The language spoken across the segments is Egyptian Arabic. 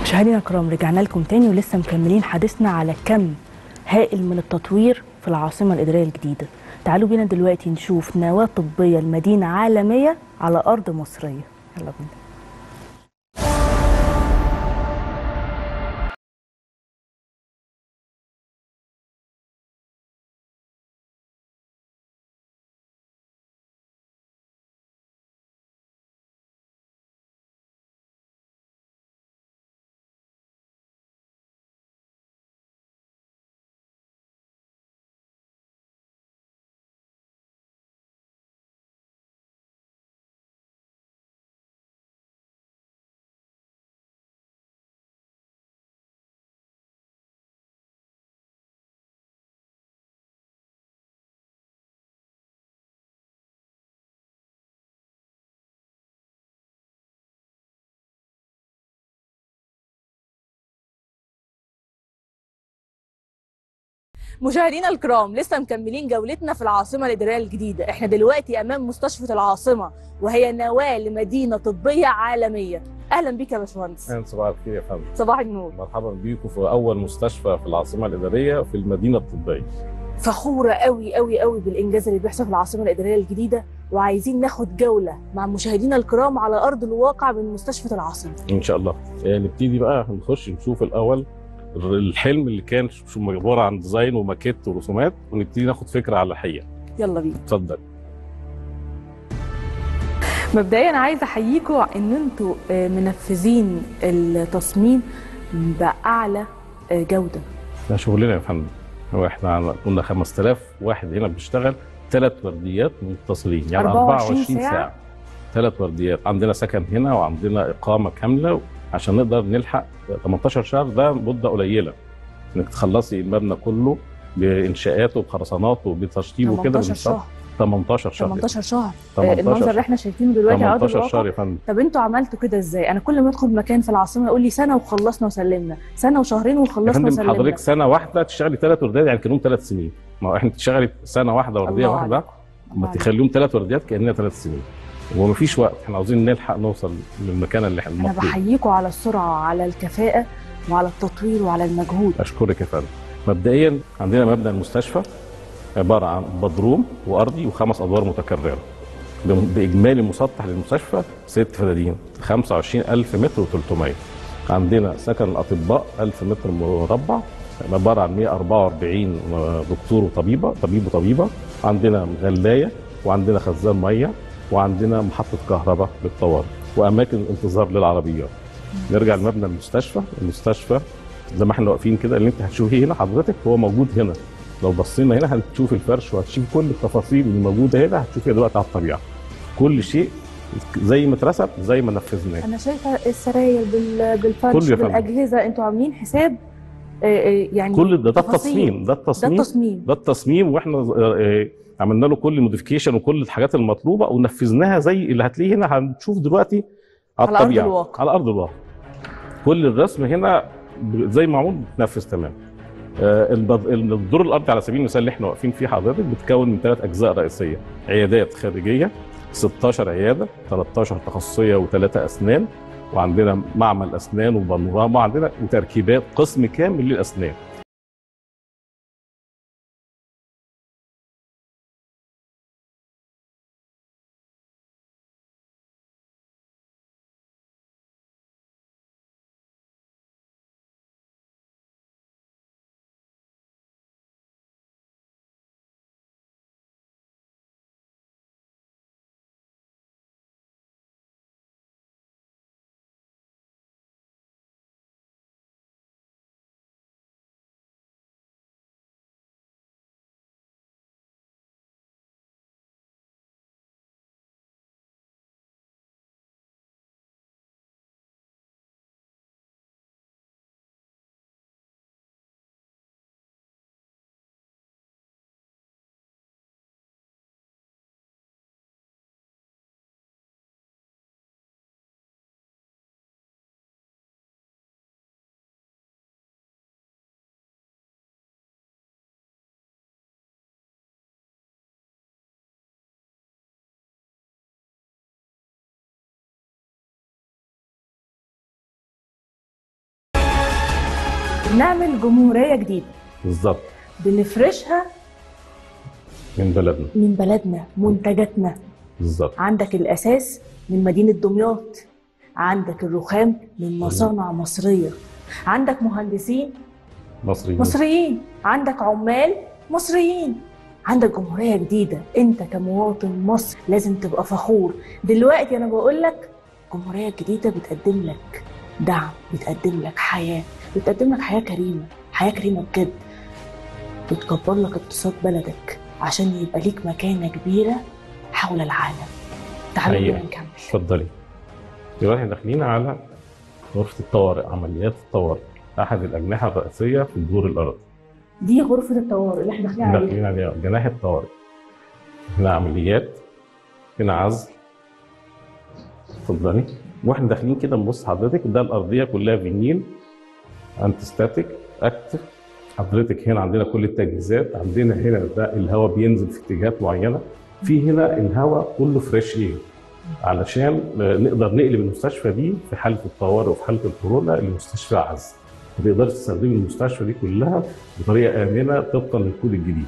مشاهدينا الكرام رجعنا لكم تاني ولسه مكملين حديثنا على كم هائل من التطوير في العاصمة الإدارية الجديدة تعالوا بينا دلوقتي نشوف نواة طبية لمدينة عالمية على أرض مصرية يلا بينا مشاهدينا الكرام لسه مكملين جولتنا في العاصمة الإدارية الجديدة احنا دلوقتي أمام مستشفى العاصمة وهي نواة لمدينة طبية عالمية أهلا بيك يا باشمهندس أهلا صباح الخير يا فندم صباح النور مرحبا بيكم في أول مستشفى في العاصمة الإدارية في المدينة الطبية فخورة قوي قوي قوي بالإنجاز اللي بيحصل في العاصمة الإدارية الجديدة وعايزين ناخد جولة مع مشاهدينا الكرام على أرض الواقع من مستشفى العاصمة إن شاء الله آه، نبتدي بقى نخش نشوف الأول الحلم اللي كان شو عبارة عن ديزاين وماكيت ورسومات ونبتدي ناخد فكرة على الحقيقة يلا بينا اتفضل مبدئيا عايزه احييكم ان انتوا آه، منفذين التصميم باعلى آه، جوده ده شغلنا يا فندم هو احنا عن- كنا 5000 واحد هنا بيشتغل ثلاث ورديات متصلين يعني 24 24 ساعة؟ ساعة ثلاث ورديات عندنا سكن هنا وعندنا إقامة كاملة عشان نقدر نلحق 18 شهر ده مدة قليلة انك تخلصي المبنى كله بانشاءاته بخرساناته بتشطيبه كده 18 بالظبط. شهر 18 شهر 18 شهر آه، 18 المنظر اللي شهر. احنا شايفينه دلوقتي على ارض 18 شهر الواقع يا فندم طب انتوا عملتوا كده ازاي؟ انا كل ما ادخل مكان في العاصمه يقول لي سنه وخلصنا وسلمنا، سنه وشهرين يا وخلصنا فندم وسلمنا حضرتك سنه واحده تشتغلي ثلاث ورديات يعني كانهم ثلاث سنين ما هو احنا تشتغلي سنه واحده ورديه الله واحده عليك. ما الله عليك. تخليهم ثلاث ورديات كانها ثلاث سنين ومفيش وقت احنا عاوزين نلحق نوصل للمكان اللي احنا انا المطلوب بحييكم على السرعه على الكفاءه وعلى التطوير وعلى المجهود اشكرك يا فندم مبدئيا عندنا مبنى المستشفى عباره عن بدروم وارضي وخمس ادوار متكرره ب- باجمالي مسطح للمستشفى ست فدادين 25000 متر و300 عندنا سكن الاطباء 1000 متر مربع عباره عن 144 دكتور وطبيبه طبيب وطبيبه عندنا غلايه وعندنا خزان ميه وعندنا محطه كهرباء للطوارئ واماكن انتظار للعربيات نرجع لمبنى المستشفى المستشفى زي ما احنا واقفين كده اللي انت هتشوفيه هنا حضرتك هو موجود هنا لو بصينا هنا هتشوف الفرش وهتشوف كل التفاصيل اللي موجوده هنا هتشوفيها دلوقتي على الطبيعه كل شيء زي ما اترسم زي ما نفذناه انا شايفه السراير بال- بالفرش كله يا فندم. بالاجهزه انتوا عاملين حساب آه، آه، يعني كل ده ده تفاصيل. التصميم ده ده التصميم التصميم ده التصميم واحنا آه، عملنا له كل موديفيكيشن وكل الحاجات المطلوبه ونفذناها زي اللي هتلاقيه هنا هنشوف دلوقتي على على أرض الطبيعه الواقع. على ارض الواقع كل الرسم هنا ب- زي ما معمول بتنفذ تمام آه، البض- الدور الارضي على سبيل المثال اللي احنا واقفين فيه حضرتك بتكون من ثلاث اجزاء رئيسيه عيادات خارجيه 16 عياده 13 تخصصيه وثلاثه اسنان وعندنا معمل اسنان وبانوراما وعندنا وتركيبات قسم كامل للاسنان نعمل جمهوريه جديده بالظبط بنفرشها من بلدنا من بلدنا منتجاتنا بالظبط عندك الاساس من مدينه دمياط عندك الرخام من مصانع مصريه عندك مهندسين مصريين مصريين عندك عمال مصريين عندك جمهوريه جديده انت كمواطن مصري لازم تبقى فخور دلوقتي انا بقول لك الجمهوريه الجديده بتقدم لك دعم بتقدم لك حياه بتقدم لك حياه كريمه حياه كريمه بجد بتكبر لك اقتصاد بلدك عشان يبقى ليك مكانه كبيره حول العالم تعالوا حقيقة. بينا نكمل اتفضلي دلوقتي داخلين على غرفة الطوارئ عمليات الطوارئ أحد الأجنحة الرئيسية في الدور الأرضي دي غرفه الطوارئ اللي احنا داخلين عليها داخلين عليها جناح الطوارئ هنا عمليات هنا عزل اتفضلي واحنا داخلين كده نبص حضرتك ده الأرضية كلها فينيل أنتي ستاتيك أكتف حضرتك هنا عندنا كل التجهيزات عندنا هنا ده الهواء بينزل في اتجاهات معينة في هنا الهواء كله فريش اير علشان نقدر نقلب المستشفى دي في حاله الطوارئ وفي حاله الكورونا لمستشفى عزل ما تقدرش تستخدمي المستشفى دي كلها بطريقه امنه طبقا للكود الجديد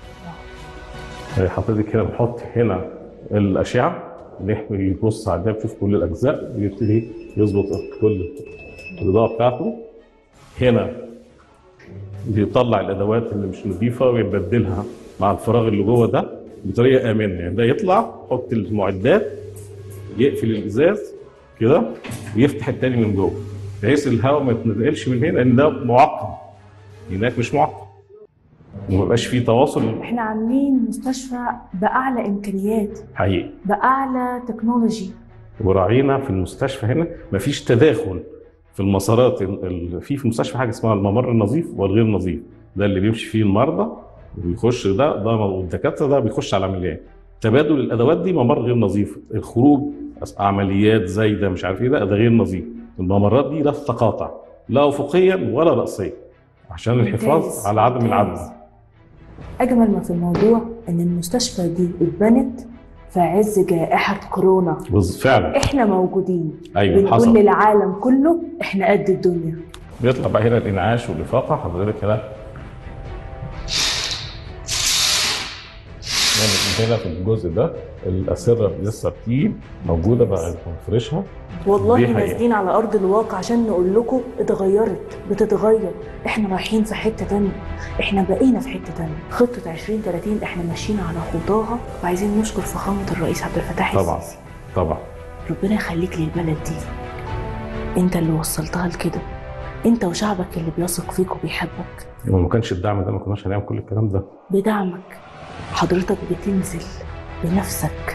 حضرتك هنا بنحط هنا الاشعه نحمل يبص عليها بيشوف كل الاجزاء ويبتدي يظبط كل الاضاءه بتاعته هنا بيطلع الادوات اللي مش نظيفه ويبدلها مع الفراغ اللي جوه ده بطريقه امنه يعني ده يطلع يحط المعدات يقفل الازاز كده ويفتح التاني من جوه بحيث الهواء ما يتنقلش من هنا لان ده معقم هناك مش معقم وما يبقاش فيه تواصل احنا عاملين مستشفى باعلى امكانيات حقيقي باعلى تكنولوجي وراعينا في المستشفى هنا مفيش تداخل في المسارات ال- ال- في في المستشفى حاجه اسمها الممر النظيف والغير نظيف ده اللي بيمشي فيه المرضى وبيخش ده ده والدكاتره ده بيخش على العمليات تبادل الادوات دي ممر غير نظيف الخروج أس- عمليات زايده مش عارف ايه ده ده غير نظيف الممرات دي لا تتقاطع لا افقيا ولا راسيا عشان الحفاظ ممتاز، على عدم ممتاز. العدوى اجمل ما في الموضوع ان المستشفى دي اتبنت في عز جائحه كورونا بز- فعلا احنا موجودين ايوه بنقول حصل للعالم كله احنا قد الدنيا بيطلع بقى هنا الانعاش والافاقه حضرتك هنا يعني هنا في الجزء ده الاسره لسه بتيجي موجوده بقى بنفرشها والله دي حقيقة. نازلين على ارض الواقع عشان نقول لكم اتغيرت بتتغير احنا رايحين في حته تانية احنا بقينا في حته تانية خطه 2030 احنا ماشيين على خطاها وعايزين نشكر فخامه الرئيس عبد الفتاح طبعا السيسي طبعا ربنا يخليك للبلد دي انت اللي وصلتها لكده انت وشعبك اللي بيثق فيك وبيحبك لو ما كانش الدعم ده ما كناش هنعمل كل الكلام ده بدعمك حضرتك بتنزل بنفسك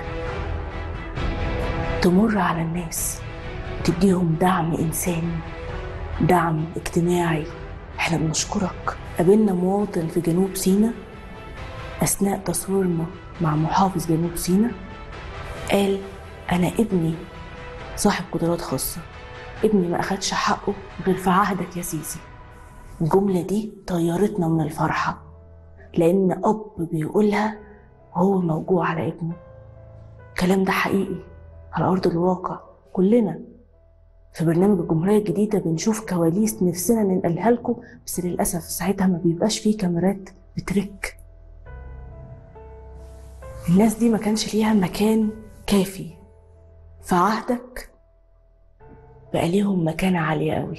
تمر على الناس تديهم دعم إنساني دعم اجتماعي احنا بنشكرك قابلنا مواطن في جنوب سيناء أثناء تصويرنا مع محافظ جنوب سيناء قال أنا ابني صاحب قدرات خاصة ابني ما أخدش حقه غير في عهدك يا سيسي الجملة دي طيرتنا من الفرحة لأن أب بيقولها وهو موجوع على ابنه الكلام ده حقيقي على أرض الواقع كلنا في برنامج الجمهورية الجديدة بنشوف كواليس نفسنا ننقلها لكم بس للأسف ساعتها ما بيبقاش فيه كاميرات بترك الناس دي ما كانش ليها مكان كافي في عهدك بقى ليهم مكانة عالية قوي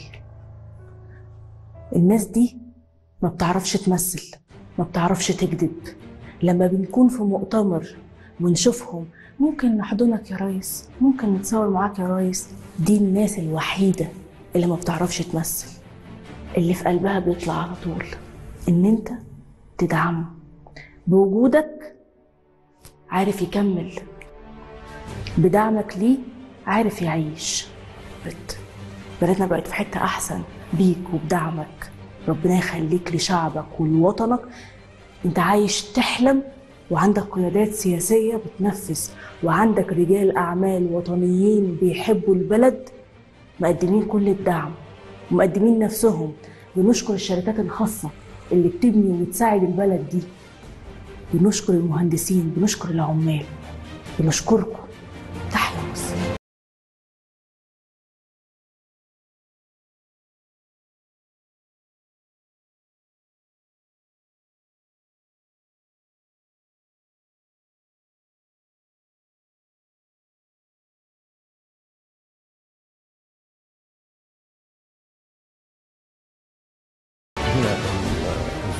الناس دي ما بتعرفش تمثل ما بتعرفش تكذب لما بنكون في مؤتمر ونشوفهم ممكن نحضنك يا ريس ممكن نتصور معاك يا ريس دي الناس الوحيدة اللي ما بتعرفش تمثل اللي في قلبها بيطلع على طول ان انت تدعمه بوجودك عارف يكمل بدعمك ليه عارف يعيش بت- بلدنا بقت في حتة أحسن بيك وبدعمك ربنا يخليك لشعبك ولوطنك انت عايش تحلم وعندك قيادات سياسية بتنفذ وعندك رجال أعمال وطنيين بيحبوا البلد مقدمين كل الدعم ومقدمين نفسهم بنشكر الشركات الخاصة اللي بتبني وتساعد البلد دي بنشكر المهندسين بنشكر العمال بنشكركم تحيا مصر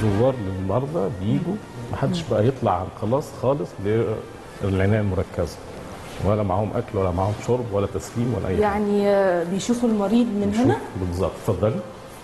زوار للمرضى بيجوا محدش بقى يطلع عن خلاص خالص للعنايه المركزه ولا معاهم اكل ولا معاهم شرب ولا تسليم ولا اي حاجه يعني آه، بيشوفوا المريض من هنا بالظبط اتفضلي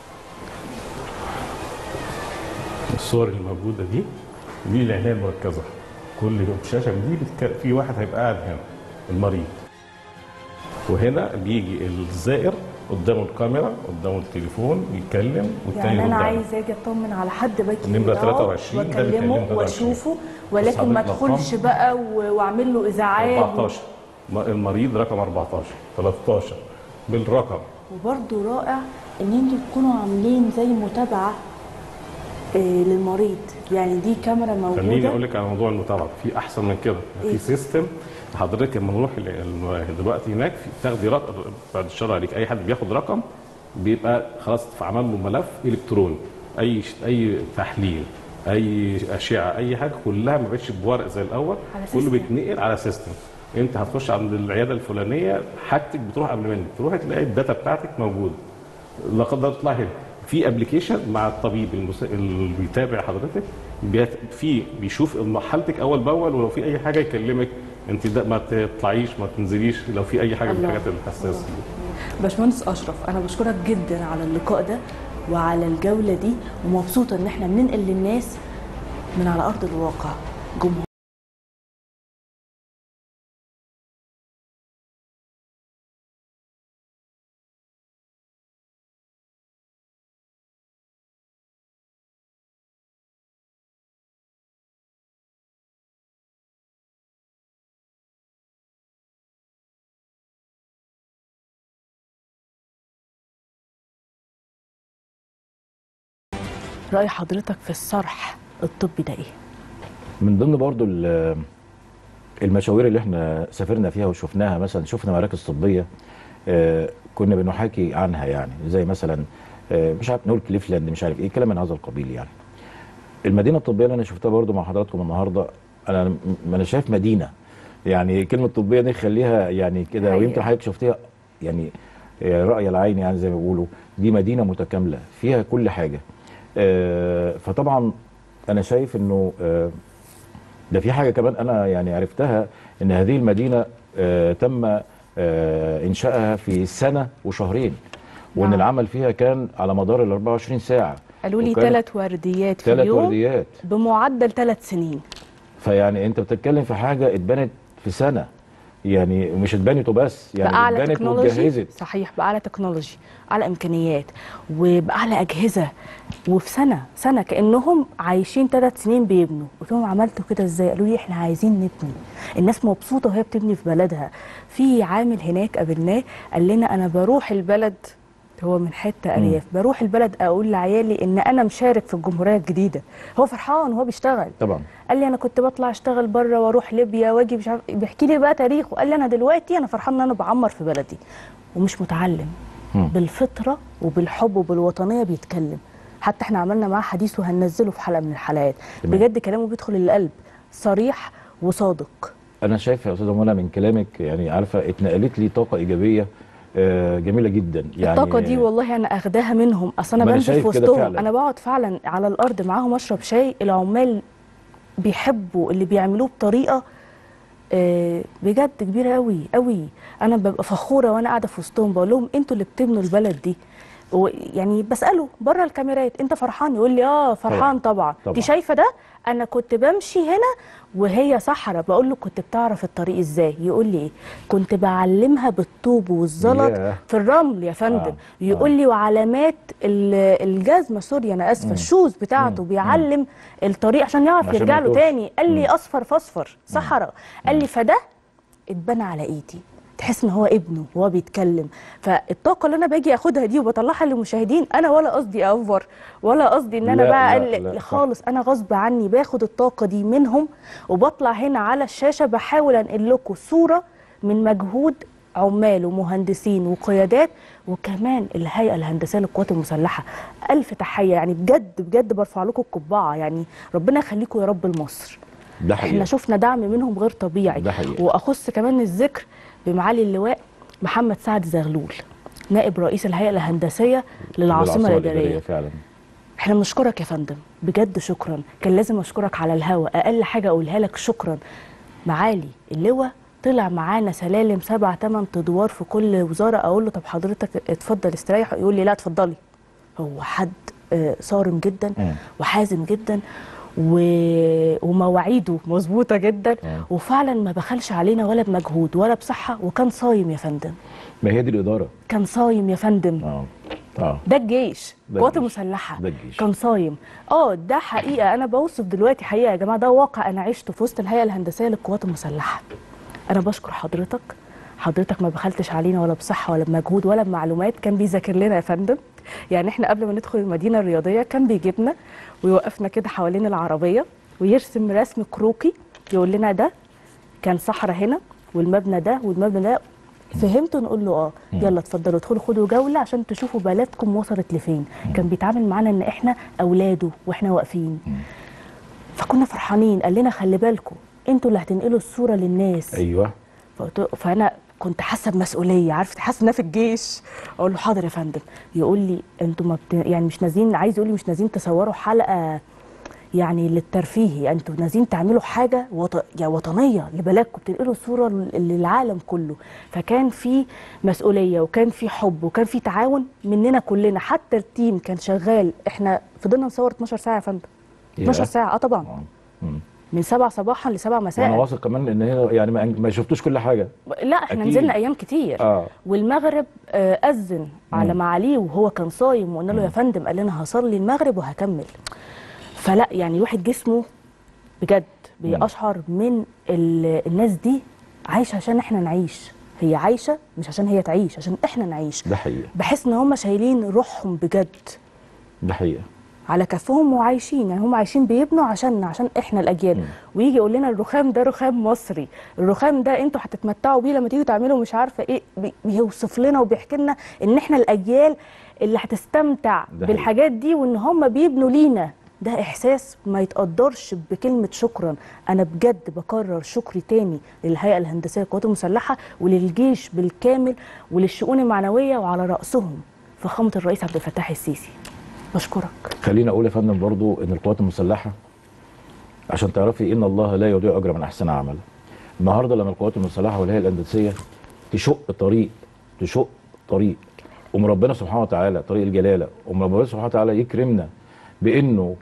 الصور اللي موجوده دي دي العنايه المركزه كل يوم شاشه دي بتك... في واحد هيبقى قاعد هنا المريض وهنا بيجي الزائر قدامه الكاميرا قدامه التليفون يتكلم والتاني يعني يرد انا عليه. عايز اجي اطمن على حد باجي النمرة هنا أهو 23 ده اللي واكلمه كلمه 23. واشوفه ولكن ما حضرتك ادخلش رقم؟ بقى و- واعمل له ازعاج 14 م- المريض رقم 14 13 بالرقم وبرده رائع ان انتوا تكونوا عاملين زي متابعه آه، للمريض يعني دي كاميرا خليني اقول موجوده لك على موضوع المتابعه في احسن من كده إيه؟ في سيستم حضرتك لما نروح ال- ال- دلوقتي هناك في- تاخدي رقم بعد الشر عليك اي حد بياخد رقم بيبقى خلاص عمل له ملف الكتروني اي ش- اي تحليل اي اشعه اي حاجه كلها ما بقتش بورق زي الاول على كله سيستم. بيتنقل على سيستم انت هتخش عند العياده الفلانيه حاجتك بتروح قبل منك تروح تلاقي الداتا بتاعتك موجوده لا قدر الله تطلع هنا في ابلكيشن مع الطبيب المس... اللي بيتابع حضرتك بيت... في بيشوف الم- حالتك اول باول ولو في اي حاجه يكلمك انت ده ما تطلعيش ما تنزليش لو في اي حاجه من الله. الحاجات الحساسه دي باشمهندس اشرف انا بشكرك جدا على اللقاء ده وعلى الجوله دي ومبسوطه ان احنا بننقل للناس من على ارض الواقع جمهور راي حضرتك في الصرح الطبي ده ايه من ضمن برضو ال- المشاوير اللي احنا سافرنا فيها وشفناها مثلا شفنا مراكز طبيه آه، كنا بنحاكي عنها يعني زي مثلا آه، مش عارف نقول كليفلاند مش عارف ايه كلام من هذا القبيل يعني المدينه الطبيه اللي انا شفتها برضو مع حضراتكم النهارده انا م- انا شايف مدينه يعني كلمه طبيه دي خليها يعني كده حقيقة. ويمكن حضرتك شفتيها يعني آه، رأي العين يعني زي ما بيقولوا دي مدينه متكامله فيها كل حاجه آه، فطبعا انا شايف انه آه، ده في حاجه كمان انا يعني عرفتها ان هذه المدينه آه، تم آه، انشائها في سنه وشهرين وان نعم. العمل فيها كان على مدار ال 24 ساعه قالوا لي وكان ثلاث ورديات في ثلاث اليوم ورديات بمعدل ثلاث سنين فيعني انت بتتكلم في حاجه اتبنت في سنه يعني مش اتبنت وبس يعني باعلى اتبنت تكنولوجي واتجهزت صحيح باعلى تكنولوجي اعلى امكانيات وباعلى اجهزه وفي سنه سنه كانهم عايشين ثلاث سنين بيبنوا قلت لهم عملتوا كده ازاي قالوا لي احنا عايزين نبني الناس مبسوطه وهي بتبني في بلدها في عامل هناك قابلناه قال لنا انا بروح البلد هو من حته ارياف بروح البلد اقول لعيالي ان انا مشارك في الجمهوريه الجديده هو فرحان وهو بيشتغل طبعا قال لي انا كنت بطلع اشتغل بره واروح ليبيا واجي مش عارف بيحكي لي بقى تاريخه قال لي انا دلوقتي انا فرحان ان انا بعمر في بلدي ومش متعلم مم. بالفطره وبالحب وبالوطنيه بيتكلم حتى احنا عملنا معاه حديث وهننزله في حلقه من الحلقات تمام. بجد كلامه بيدخل القلب صريح وصادق انا شايف يا استاذه منى من كلامك يعني عارفه اتنقلت لي طاقه ايجابيه آه، جميله جدا يعني الطاقه دي والله انا اخداها منهم اصل انا ما أنا بنزل في شايف كده وسطهم فعلا. انا بقعد فعلا على الارض معاهم اشرب شاي العمال بيحبوا اللي بيعملوه بطريقه آه، بجد كبيره قوي قوي انا ببقى فخوره وانا قاعده في وسطهم بقول لهم انتوا اللي بتبنوا البلد دي و- يعني بساله بره الكاميرات انت فرحان يقول لي اه فرحان طبعا, طبعاً. دي شايفه ده انا كنت بمشي هنا وهي صحراء بقول له كنت بتعرف الطريق ازاي يقول لي ايه كنت بعلمها بالطوب والزلط ياه. في الرمل يا فندم آه، يقول لي وعلامات ال- الجزمه سوري انا اسفه الشوز بتاعته بيعلم الطريق عشان يعرف عشان يرجع ما له يتوهش. تاني قال لي اصفر فاصفر صحراء قال لي فده اتبنى على ايدي تحس ان هو ابنه وهو بيتكلم فالطاقه اللي انا باجي اخدها دي وبطلعها للمشاهدين انا ولا قصدي اوفر ولا قصدي ان انا لا، بقى لا، أقل- لا، صح. خالص انا غصب عني باخد الطاقه دي منهم وبطلع هنا على الشاشه بحاول انقل لكم صوره من مجهود عمال ومهندسين وقيادات وكمان الهيئه الهندسيه للقوات المسلحه الف تحيه يعني بجد بجد برفع لكم القبعه يعني ربنا يخليكم يا رب لمصر ده احنا حقيقي شفنا دعم منهم غير طبيعي ده حقيقي. واخص كمان الذكر بمعالي اللواء محمد سعد زغلول نائب رئيس الهيئه الهندسيه للعاصمه الاداريه فعلا احنا بنشكرك يا فندم بجد شكرا كان لازم اشكرك على الهوا اقل حاجه اقولها لك شكرا معالي اللواء طلع معانا سلالم سبع ثمان ادوار في كل وزاره اقول له طب حضرتك اتفضل استريح يقول لي لا اتفضلي هو حد آه، صارم جدا مم. وحازم جدا و... ومواعيده مظبوطه جدا مم. وفعلا ما بخلش علينا ولا بمجهود ولا بصحه وكان صايم يا فندم ما هي دي الاداره كان صايم يا فندم اه اه ده الجيش ده القوات الجيش. المسلحه ده الجيش. كان صايم اه ده حقيقه انا بوصف دلوقتي حقيقه يا جماعه ده واقع انا عشته في وسط الهيئه الهندسيه للقوات المسلحه انا بشكر حضرتك حضرتك ما بخلتش علينا ولا بصحه ولا بمجهود ولا بمعلومات كان بيذاكر لنا يا فندم يعني احنا قبل ما ندخل المدينه الرياضيه كان بيجيبنا ويوقفنا كده حوالين العربيه ويرسم رسم كروكي يقول لنا ده كان صحراء هنا والمبنى ده والمبنى ده فهمتوا نقول له اه يلا اتفضلوا ادخلوا خدوا جوله عشان تشوفوا بلدكم وصلت لفين كان بيتعامل معانا ان احنا اولاده واحنا واقفين فكنا فرحانين قال لنا خلي بالكم انتوا اللي هتنقلوا الصوره للناس ايوه فقلت- فانا كنت حاسه بمسؤوليه عارف حاسه ان أنا في الجيش اقول له حاضر يا فندم يقول لي انتوا ما بت... يعني مش نازلين عايز يقول لي مش نازلين تصوروا حلقه يعني للترفيه يعني انتوا نازلين تعملوا حاجه وط... يعني وطنيه لبلدكم بتنقلوا الصوره لل- للعالم كله فكان في مسؤوليه وكان في حب وكان في تعاون مننا كلنا حتى التيم كان شغال احنا فضلنا نصور 12 ساعه يا فندم 12 ياه. ساعه اه طبعا آه. مم. من 7 صباحا ل 7 وانا مساء واثق كمان ان هي يعني ما, ما شفتوش كل حاجه لا احنا أكيد. نزلنا ايام كتير اه والمغرب آه، اذن على مم. معاليه وهو كان صايم وقلنا له يا فندم قال لنا هصلي المغرب وهكمل فلا يعني الواحد جسمه بجد بيقشعر من ال- الناس دي عايشه عشان احنا نعيش هي عايشه مش عشان هي تعيش عشان احنا نعيش ده حقيقه بحس ان هم شايلين روحهم بجد ده حقيقه على كفهم وعايشين يعني هم عايشين بيبنوا عشان عشان احنا الاجيال مم. ويجي يقول لنا الرخام ده رخام مصري الرخام ده انتوا هتتمتعوا بيه لما تيجوا تعملوا مش عارفه ايه بي- بيوصف لنا وبيحكي لنا ان احنا الاجيال اللي هتستمتع ده بالحاجات دي وان هم بيبنوا لينا ده احساس ما يتقدرش بكلمه شكرا انا بجد بكرر شكري تاني للهيئه الهندسيه للقوات المسلحه وللجيش بالكامل وللشؤون المعنويه وعلى راسهم فخامه الرئيس عبد الفتاح السيسي بشكرك خليني اقول يا فندم برضو ان القوات المسلحه عشان تعرفي ان الله لا يضيع اجر من احسن عمل النهارده لما القوات المسلحه والهيئه الهندسيه تشق طريق تشق طريق ام ربنا سبحانه وتعالى طريق الجلاله ام ربنا سبحانه وتعالى يكرمنا بانه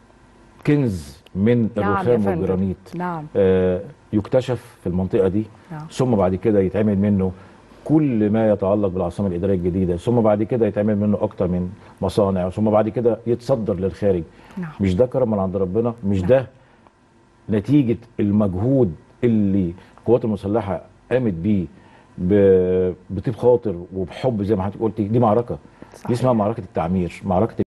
كنز من نعم يا الرخام فندم. والجرانيت نعم آه، يكتشف في المنطقه دي نعم. ثم بعد كده يتعمل منه كل ما يتعلق بالعاصمه الاداريه الجديده ثم بعد كده يتعمل منه اكتر من مصانع ثم بعد كده يتصدر للخارج نعم. مش ده كرم من عند ربنا مش ده نتيجه المجهود اللي القوات المسلحه قامت بيه ب- بطيب خاطر وبحب زي ما حضرتك قلتي دي معركه دي صحيح. اسمها معركه التعمير معركه